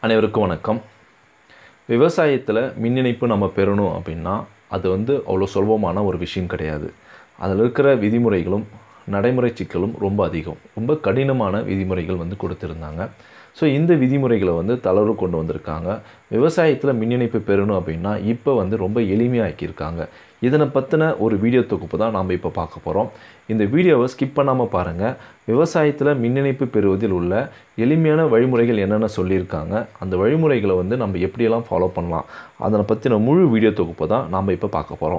அனைவருக்கும் வணக்கம் விவசாயத்தில் மின் இணைப்பு நம்ம பெறணும் அப்படின்னா அது வந்து அவ்வளோ சுலபமான ஒரு விஷயம் கிடையாது அதில் இருக்கிற விதிமுறைகளும் நடைமுறை சிக்கலும் ரொம்ப அதிகம் ரொம்ப கடினமான விதிமுறைகள் வந்து கொடுத்துருந்தாங்க ஸோ இந்த விதிமுறைகளை வந்து தளர்வு கொண்டு வந்திருக்காங்க விவசாயத்தில் மின் இணைப்பு பெறணும் அப்படின்னா இப்போ வந்து ரொம்ப எளிமையாக்கியிருக்காங்க இதனை பற்றின ஒரு வீடியோ தொகுப்பு தான் நாம் இப்போ பார்க்க போகிறோம் இந்த வீடியோவை ஸ்கிப் பண்ணாமல் பாருங்கள் விவசாயத்தில் மின் இணைப்பு பெறுவதில் உள்ள எளிமையான வழிமுறைகள் என்னென்ன சொல்லியிருக்காங்க அந்த வழிமுறைகளை வந்து நம்ம எப்படியெல்லாம் ஃபாலோ பண்ணலாம் அதனை பற்றின முழு வீடியோ தொகுப்பு தான் நாம் இப்போ பார்க்க போகிறோம்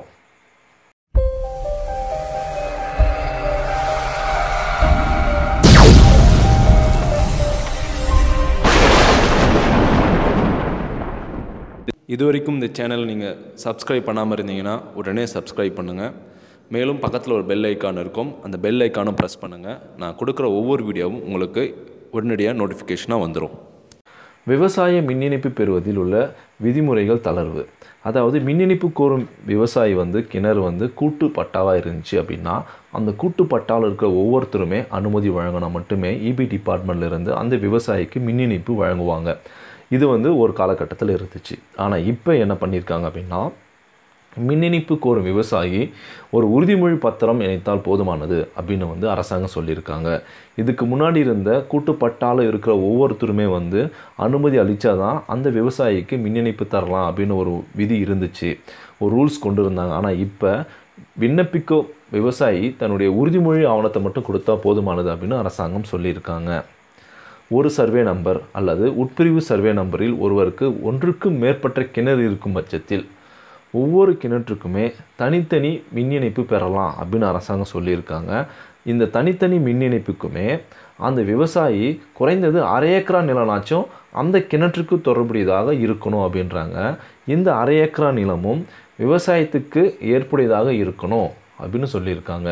இது வரைக்கும் இந்த சேனல் நீங்கள் சப்ஸ்கிரைப் பண்ணாமல் இருந்தீங்கன்னா உடனே சப்ஸ்கிரைப் பண்ணுங்கள் மேலும் பக்கத்தில் ஒரு பெல் ஐக்கான் இருக்கும் அந்த பெல் ஐக்கானும் ப்ரெஸ் பண்ணுங்கள் நான் கொடுக்குற ஒவ்வொரு வீடியோவும் உங்களுக்கு உடனடியாக நோட்டிஃபிகேஷனாக வந்துடும் விவசாய மின் இணைப்பு பெறுவதில் உள்ள விதிமுறைகள் தளர்வு அதாவது மின் இணைப்பு கோரும் விவசாயி வந்து கிணறு வந்து கூட்டு பட்டாவாக இருந்துச்சு அப்படின்னா அந்த கூட்டு பட்டாவில் இருக்கிற ஒவ்வொருத்தருமே அனுமதி வழங்கினா மட்டுமே இபி டிபார்ட்மெண்ட்லேருந்து அந்த விவசாயிக்கு மின் இணைப்பு வழங்குவாங்க இது வந்து ஒரு காலகட்டத்தில் இருந்துச்சு ஆனால் இப்போ என்ன பண்ணியிருக்காங்க அப்படின்னா மின் இணைப்பு கோரும் விவசாயி ஒரு உறுதிமொழி பத்திரம் இணைத்தால் போதுமானது அப்படின்னு வந்து அரசாங்கம் சொல்லியிருக்காங்க இதுக்கு முன்னாடி இருந்த கூட்டுப்பட்டால் இருக்கிற ஒவ்வொருத்தருமே வந்து அனுமதி அளித்தாதான் அந்த விவசாயிக்கு மின் இணைப்பு தரலாம் அப்படின்னு ஒரு விதி இருந்துச்சு ஒரு ரூல்ஸ் கொண்டு இருந்தாங்க ஆனால் இப்போ விண்ணப்பிக்க விவசாயி தன்னுடைய உறுதிமொழி ஆவணத்தை மட்டும் கொடுத்தா போதுமானது அப்படின்னு அரசாங்கம் சொல்லியிருக்காங்க ஒரு சர்வே நம்பர் அல்லது உட்பிரிவு சர்வே நம்பரில் ஒருவருக்கு ஒன்றுக்கு மேற்பட்ட கிணறு இருக்கும் பட்சத்தில் ஒவ்வொரு கிணற்றுக்குமே தனித்தனி மின் இணைப்பு பெறலாம் அப்படின்னு அரசாங்கம் சொல்லியிருக்காங்க இந்த தனித்தனி மின் இணைப்புக்குமே அந்த விவசாயி குறைந்தது அரை ஏக்கரா நிலனாச்சும் அந்த கிணற்றுக்கு தொடர்புடையதாக இருக்கணும் அப்படின்றாங்க இந்த அரை ஏக்கரா நிலமும் விவசாயத்துக்கு ஏற்புடையதாக இருக்கணும் அப்படின்னு சொல்லியிருக்காங்க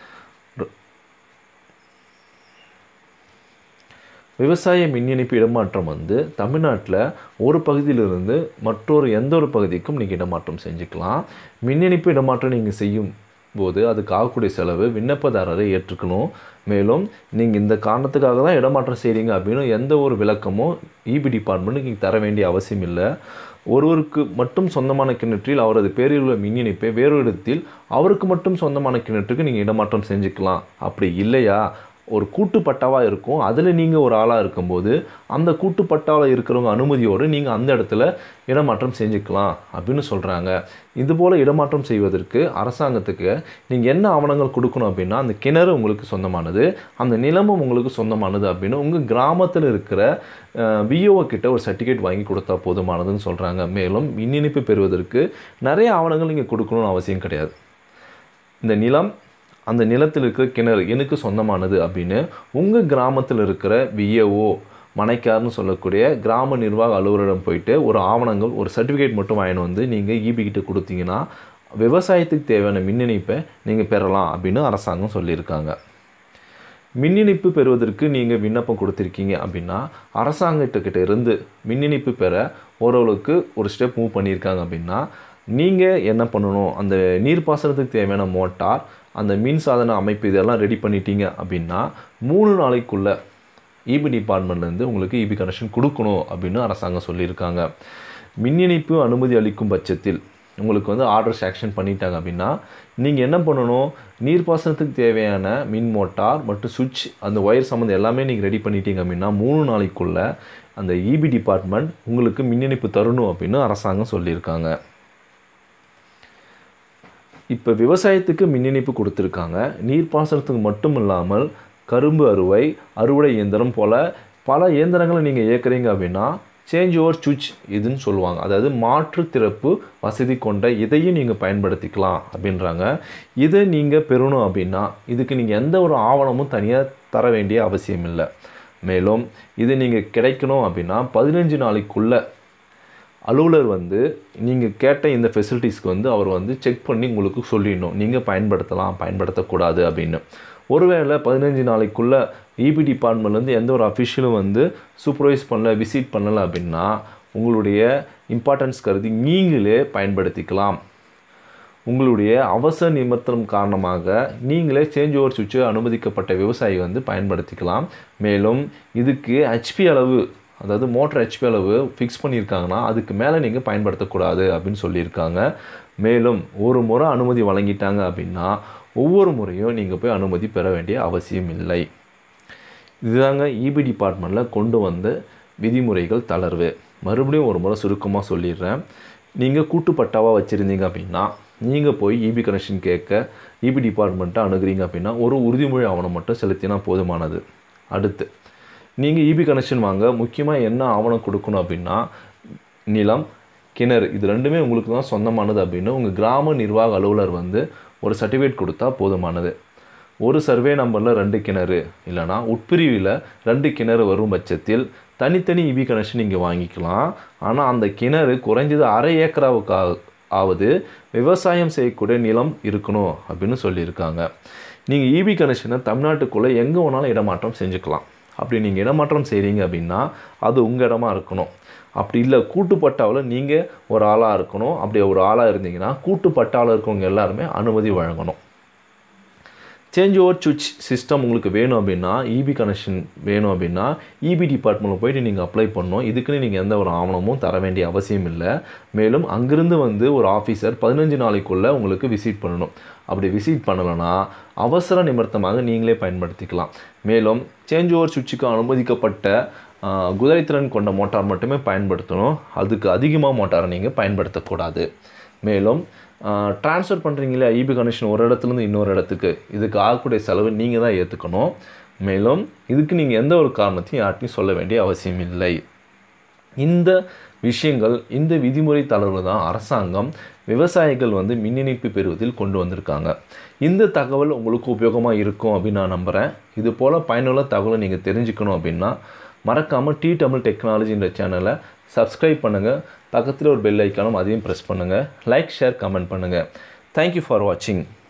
விவசாய மின் இணைப்பு இடமாற்றம் வந்து தமிழ்நாட்டில் ஒரு பகுதியிலிருந்து மற்றொரு எந்த ஒரு பகுதிக்கும் நீங்கள் இடமாற்றம் செஞ்சுக்கலாம் மின் இணைப்பு இடமாற்றம் நீங்கள் செய்யும் போது அதுக்கு ஆகக்கூடிய செலவு விண்ணப்பதாரரை ஏற்றுக்கணும் மேலும் நீங்கள் இந்த காரணத்துக்காக தான் இடமாற்றம் செய்கிறீங்க அப்படின்னு எந்த ஒரு விளக்கமும் இபி டிபார்ட்மெண்ட்டுக்கு நீங்கள் தர வேண்டிய அவசியம் இல்லை ஒருவருக்கு மட்டும் சொந்தமான கிணற்றில் அவரது பேரில் உள்ள மின் இணைப்பை வேறு இடத்தில் அவருக்கு மட்டும் சொந்தமான கிணற்றுக்கு நீங்கள் இடமாற்றம் செஞ்சுக்கலாம் அப்படி இல்லையா ஒரு கூட்டுப்பட்டாவாக இருக்கும் அதில் நீங்கள் ஒரு ஆளாக இருக்கும்போது அந்த கூட்டுப்பட்டாவில் இருக்கிறவங்க அனுமதியோடு நீங்கள் அந்த இடத்துல இடமாற்றம் செஞ்சுக்கலாம் அப்படின்னு சொல்கிறாங்க இதுபோல் இடமாற்றம் செய்வதற்கு அரசாங்கத்துக்கு நீங்கள் என்ன ஆவணங்கள் கொடுக்கணும் அப்படின்னா அந்த கிணறு உங்களுக்கு சொந்தமானது அந்த நிலமும் உங்களுக்கு சொந்தமானது அப்படின்னு உங்கள் கிராமத்தில் இருக்கிற விஓ கிட்ட ஒரு சர்டிஃபிகேட் வாங்கி கொடுத்தா போதுமானதுன்னு சொல்கிறாங்க மேலும் மின் இணைப்பு பெறுவதற்கு நிறைய ஆவணங்கள் நீங்கள் கொடுக்கணும்னு அவசியம் கிடையாது இந்த நிலம் அந்த நிலத்தில் இருக்கிற கிணறு எனக்கு சொந்தமானது அப்படின்னு உங்கள் கிராமத்தில் இருக்கிற விஏஓ மனைக்கார்னு சொல்லக்கூடிய கிராம நிர்வாக அலுவலரிடம் போயிட்டு ஒரு ஆவணங்கள் ஒரு சர்டிஃபிகேட் மட்டும் வாங்கிட்டு வந்து நீங்கள் ஈபி கிட்ட கொடுத்தீங்கன்னா விவசாயத்துக்கு தேவையான மின் இணைப்பை நீங்கள் பெறலாம் அப்படின்னு அரசாங்கம் சொல்லியிருக்காங்க மின் இணைப்பு பெறுவதற்கு நீங்கள் விண்ணப்பம் கொடுத்துருக்கீங்க அப்படின்னா அரசாங்கத்துக்கிட்ட இருந்து மின் இணைப்பு பெற ஓரளவுக்கு ஒரு ஸ்டெப் மூவ் பண்ணியிருக்காங்க அப்படின்னா நீங்கள் என்ன பண்ணணும் அந்த நீர்ப்பாசனத்துக்கு தேவையான மோட்டார் அந்த மின் சாதன அமைப்பு இதெல்லாம் ரெடி பண்ணிட்டீங்க அப்படின்னா மூணு நாளைக்குள்ளே இபி டிபார்ட்மெண்ட்லேருந்து உங்களுக்கு இபி கனெக்ஷன் கொடுக்கணும் அப்படின்னு அரசாங்கம் சொல்லியிருக்காங்க மின் இணைப்பு அனுமதி அளிக்கும் பட்சத்தில் உங்களுக்கு வந்து ஆர்டர் சேக்ஷன் பண்ணிட்டாங்க அப்படின்னா நீங்கள் என்ன பண்ணணும் நீர்ப்பாசனத்துக்கு தேவையான மின் மோட்டார் மற்றும் சுவிட்ச் அந்த ஒயர் சம்மந்தம் எல்லாமே நீங்கள் ரெடி பண்ணிட்டீங்க அப்படின்னா மூணு நாளைக்குள்ளே அந்த இபி டிபார்ட்மெண்ட் உங்களுக்கு மின் இணைப்பு தரணும் அப்படின்னு அரசாங்கம் சொல்லியிருக்காங்க இப்போ விவசாயத்துக்கு மின் இணைப்பு கொடுத்துருக்காங்க நீர்ப்பாசனத்துக்கு மட்டும் இல்லாமல் கரும்பு அறுவை அறுவடை இயந்திரம் போல் பல இயந்திரங்களை நீங்கள் இயக்குறீங்க அப்படின்னா சேஞ்ச் ஓவர் சுவிட்ச் இதுன்னு சொல்லுவாங்க அதாவது மாற்று திறப்பு வசதி கொண்ட இதையும் நீங்கள் பயன்படுத்திக்கலாம் அப்படின்றாங்க இதை நீங்கள் பெறணும் அப்படின்னா இதுக்கு நீங்கள் எந்த ஒரு ஆவணமும் தனியாக தர வேண்டிய அவசியம் இல்லை மேலும் இது நீங்கள் கிடைக்கணும் அப்படின்னா பதினஞ்சு நாளைக்குள்ளே அலுவலர் வந்து நீங்கள் கேட்ட இந்த ஃபெசிலிட்டிஸ்க்கு வந்து அவர் வந்து செக் பண்ணி உங்களுக்கு சொல்லிடணும் நீங்கள் பயன்படுத்தலாம் பயன்படுத்தக்கூடாது அப்படின்னு ஒருவேளை பதினஞ்சு நாளைக்குள்ளே இபி டிபார்ட்மெண்ட்லேருந்து எந்த ஒரு அஃபிஷியலும் வந்து சூப்பர்வைஸ் பண்ணல விசிட் பண்ணலை அப்படின்னா உங்களுடைய இம்பார்ட்டன்ஸ் கருதி நீங்களே பயன்படுத்திக்கலாம் உங்களுடைய அவசர நிமித்தம் காரணமாக நீங்களே சேஞ்ச் ஓவர் சுவிட்சை அனுமதிக்கப்பட்ட விவசாயி வந்து பயன்படுத்திக்கலாம் மேலும் இதுக்கு ஹெச்பி அளவு அதாவது மோட்டர் ஹெச்பி அளவு ஃபிக்ஸ் பண்ணியிருக்காங்கன்னா அதுக்கு மேலே நீங்கள் பயன்படுத்தக்கூடாது அப்படின்னு சொல்லியிருக்காங்க மேலும் ஒரு முறை அனுமதி வழங்கிட்டாங்க அப்படின்னா ஒவ்வொரு முறையும் நீங்கள் போய் அனுமதி பெற வேண்டிய அவசியம் இல்லை இதுதாங்க இபி டிபார்ட்மெண்ட்டில் கொண்டு வந்த விதிமுறைகள் தளர்வு மறுபடியும் ஒரு முறை சுருக்கமாக சொல்லிடுறேன் நீங்கள் கூட்டுப்பட்டாவாக வச்சுருந்தீங்க அப்படின்னா நீங்கள் போய் இபி கனெக்ஷன் கேட்க இபி டிபார்ட்மெண்ட்டை அணுகுறீங்க அப்படின்னா ஒரு உறுதிமொழி ஆவணம் மட்டும் செலுத்தினா போதுமானது அடுத்து நீங்கள் இபி கனெக்ஷன் வாங்க முக்கியமாக என்ன ஆவணம் கொடுக்கணும் அப்படின்னா நிலம் கிணறு இது ரெண்டுமே உங்களுக்கு தான் சொந்தமானது அப்படின்னு உங்கள் கிராம நிர்வாக அலுவலர் வந்து ஒரு சர்டிஃபிகேட் கொடுத்தா போதுமானது ஒரு சர்வே நம்பரில் ரெண்டு கிணறு இல்லைனா உட்பிரிவில் ரெண்டு கிணறு வரும் பட்சத்தில் தனித்தனி இபி கனெக்ஷன் நீங்கள் வாங்கிக்கலாம் ஆனால் அந்த கிணறு குறைஞ்சது அரை ஏக்கராவுக்கு ஆவது விவசாயம் செய்யக்கூடிய நிலம் இருக்கணும் அப்படின்னு சொல்லியிருக்காங்க நீங்கள் இபி கனெக்ஷனை தமிழ்நாட்டுக்குள்ளே எங்கே வேணாலும் இடமாற்றம் செஞ்சுக்கலாம் அப்படி நீங்கள் இடமாற்றம் செய்கிறீங்க அப்படின்னா அது உங்கள் இடமா இருக்கணும் அப்படி இல்லை கூட்டுப்பட்டாவில் நீங்கள் ஒரு ஆளாக இருக்கணும் அப்படி ஒரு ஆளாக இருந்தீங்கன்னா கூட்டுப்பட்டாவில் இருக்கவங்க எல்லாருமே அனுமதி வழங்கணும் சேஞ்ச் ஓவர் சுவிட்ச் சிஸ்டம் உங்களுக்கு வேணும் அப்படின்னா இபி கனெக்ஷன் வேணும் அப்படின்னா இபி டிபார்ட்மெண்ட்டில் போயிட்டு நீங்கள் அப்ளை பண்ணணும் இதுக்குன்னு நீங்கள் எந்த ஒரு ஆவணமும் தர வேண்டிய அவசியம் இல்லை மேலும் அங்கிருந்து வந்து ஒரு ஆஃபீஸர் பதினஞ்சு நாளைக்குள்ளே உங்களுக்கு விசிட் பண்ணணும் அப்படி விசிட் பண்ணலைன்னா அவசர நிமித்தமாக நீங்களே பயன்படுத்திக்கலாம் மேலும் சேஞ்ச் ஓவர் சுவிட்சுக்கு அனுமதிக்கப்பட்ட குதிரைத்திறன் கொண்ட மோட்டார் மட்டுமே பயன்படுத்தணும் அதுக்கு அதிகமாக மோட்டாரை நீங்கள் பயன்படுத்தக்கூடாது மேலும் ட்ரான்ஸ்ஃபர் பண்ணுறீங்களே ஐபி கனெக்ஷன் ஒரு இடத்துலேருந்து இன்னொரு இடத்துக்கு இதுக்கு ஆகக்கூடிய செலவு நீங்கள் தான் ஏற்றுக்கணும் மேலும் இதுக்கு நீங்கள் எந்த ஒரு காரணத்தையும் யார்ட்டையும் சொல்ல வேண்டிய அவசியம் இல்லை இந்த விஷயங்கள் இந்த விதிமுறை தளர்வு தான் அரசாங்கம் விவசாயிகள் வந்து மின் இணைப்பு பெறுவதில் கொண்டு வந்திருக்காங்க இந்த தகவல் உங்களுக்கு உபயோகமாக இருக்கும் அப்படின்னு நான் நம்புகிறேன் இது போல் பயனுள்ள தகவலை நீங்கள் தெரிஞ்சுக்கணும் அப்படின்னா மறக்காமல் டி தமிழ் டெக்னாலஜின்ற சேனலை சப்ஸ்கிரைப் பண்ணுங்கள் பக்கத்தில் ஒரு பெல் ஐக்கானும் அதையும் ப்ரெஸ் பண்ணுங்கள் லைக் ஷேர் கமெண்ட் பண்ணுங்கள் தேங்க்யூ ஃபார் வாட்சிங்